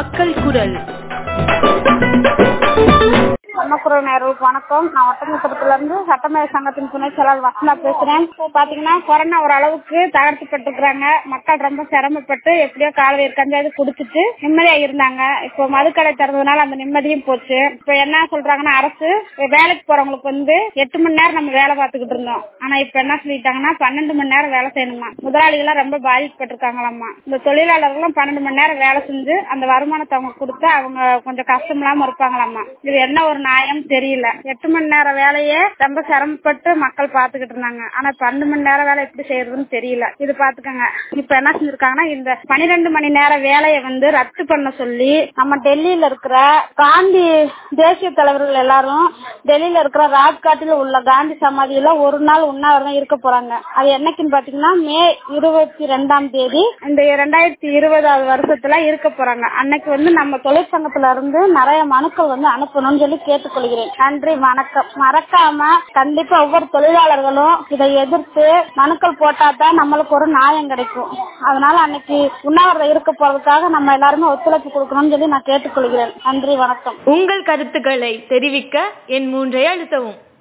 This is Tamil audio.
மக்கள் குரல் அன்னக்குரல் நேர்களுக்கு வணக்கம் நான் ஒட்டமத்திரத்துல இருந்து சட்டமேல சங்கத்தின் துணை செயலாளர் வசந்தா பேசுறேன் இப்போ பாத்தீங்கன்னா கொரோனா ஓரளவுக்கு தகர்த்துப்பட்டுருக்காங்க மக்கள் ரொம்ப சிரமப்பட்டு எப்படியோ காலவீர் கஞ்சாவது குடிச்சிட்டு நிம்மதியா இருந்தாங்க இப்போ மதுக்கடை திறந்ததுனால அந்த நிம்மதியும் போச்சு இப்போ என்ன சொல்றாங்கன்னா அரசு வேலைக்கு போறவங்களுக்கு வந்து எட்டு மணி நேரம் நம்ம வேலை பார்த்துக்கிட்டு இருந்தோம் ஆனா இப்ப என்ன சொல்லிட்டாங்கன்னா பன்னெண்டு மணி நேரம் வேலை செய்யணுமா முதலாளிகள் ரொம்ப பாதிக்கப்பட்டிருக்காங்களாமா இந்த தொழிலாளர்களும் பன்னெண்டு மணி நேரம் வேலை செஞ்சு அந்த வருமானத்தை அவங்க கொடுத்து அவங்க கொஞ்சம் கஷ்டம் இல்லாம இருப்பாங்களாமா இது என்ன ஒரு நியாயம் தெரியல எட்டு மணி நேரம் வேலையே ரொம்ப சிரமப்பட்டு மக்கள் பாத்துக்கிட்டு இருந்தாங்க ஆனா பன்னெண்டு மணி நேரம் வேலை எப்படி செய்யறதுன்னு தெரியல இது பாத்துக்கோங்க இப்ப என்ன செஞ்சிருக்காங்கன்னா இந்த பனிரெண்டு மணி நேர வேலையை வந்து ரத்து பண்ண சொல்லி நம்ம டெல்லியில இருக்கிற காந்தி தேசிய தலைவர்கள் எல்லாரும் டெல்லியில இருக்கிற ராஜ்காட்டில் உள்ள காந்தி சமாதியில ஒரு நாள் உண்ணாவிரதம் இருக்க போறாங்க அது என்னைக்குன்னு பாத்தீங்கன்னா மே இருபத்தி ரெண்டாம் தேதி இந்த இரண்டாயிரத்தி இருபதாவது வருஷத்துல இருக்க போறாங்க அன்னைக்கு வந்து நம்ம தொழிற்சங்கத்துல இருந்து நிறைய மனுக்கள் வந்து அனுப்பணும்னு சொல்லி கேட்டுக்கொள்கிறேன் நன்றி வணக்கம் மறக்காம கண்டிப்பா ஒவ்வொரு தொழிலாளர்களும் இதை எதிர்த்து மனுக்கள் போட்டா தான் நம்மளுக்கு ஒரு நியாயம் கிடைக்கும் அதனால அன்னைக்கு உண்ணாவிரதம் இருக்க போறதுக்காக நம்ம எல்லாருமே ஒத்துழைப்பு கொடுக்கணும்னு சொல்லி நான் கேட்டுக்கொள்கிறேன் நன்றி வணக்கம் உங்கள் கருத்துக்களை தெரிவிக்க என் மூன்றை அழுத்தவும்